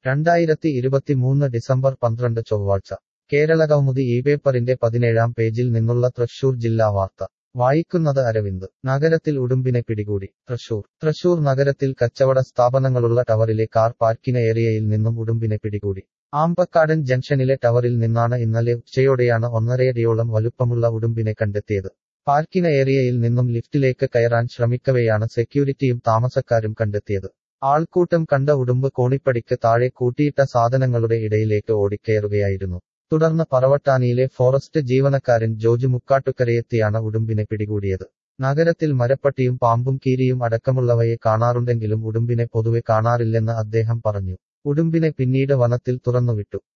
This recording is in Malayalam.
രണ്ടായിരത്തി ഇരുപത്തിമൂന്ന് ഡിസംബർ പന്ത്രണ്ട് ചൊവ്വാഴ്ച കേരളകൗമുദി ഈ പേപ്പറിന്റെ പതിനേഴാം പേജിൽ നിന്നുള്ള തൃശൂർ ജില്ലാ വാർത്ത വായിക്കുന്നത് അരവിന്ദ് നഗരത്തിൽ ഉടുമ്പിനെ പിടികൂടി തൃശൂർ തൃശൂർ നഗരത്തിൽ കച്ചവട സ്ഥാപനങ്ങളുള്ള ടവറിലെ കാർ പാർക്കിംഗ് ഏരിയയിൽ നിന്നും ഉടുമ്പിനെ പിടികൂടി ആമ്പക്കാടൻ ജംഗ്ഷനിലെ ടവറിൽ നിന്നാണ് ഇന്നലെ ഉച്ചയോടെയാണ് ഒന്നരയടിയോളം വലുപ്പമുള്ള ഉടുമ്പിനെ കണ്ടെത്തിയത് പാർക്കിംഗ് ഏരിയയിൽ നിന്നും ലിഫ്റ്റിലേക്ക് കയറാൻ ശ്രമിക്കവെയാണ് സെക്യൂരിറ്റിയും താമസക്കാരും കണ്ടെത്തിയത് ആൾക്കൂട്ടം കണ്ട ഉടുമ്പ് കോണിപ്പടിക്ക് താഴെ കൂട്ടിയിട്ട സാധനങ്ങളുടെ ഇടയിലേക്ക് ഓടിക്കയറുകയായിരുന്നു തുടർന്ന് പറവട്ടാനിയിലെ ഫോറസ്റ്റ് ജീവനക്കാരൻ ജോജു മുക്കാട്ടുക്കരയെത്തിയാണ് ഉടുമ്പിനെ പിടികൂടിയത് നഗരത്തിൽ മരപ്പട്ടിയും പാമ്പും കീരിയും അടക്കമുള്ളവയെ കാണാറുണ്ടെങ്കിലും ഉടുമ്പിനെ പൊതുവെ കാണാറില്ലെന്ന് അദ്ദേഹം പറഞ്ഞു ഉടുമ്പിനെ പിന്നീട് വനത്തിൽ തുറന്നുവിട്ടു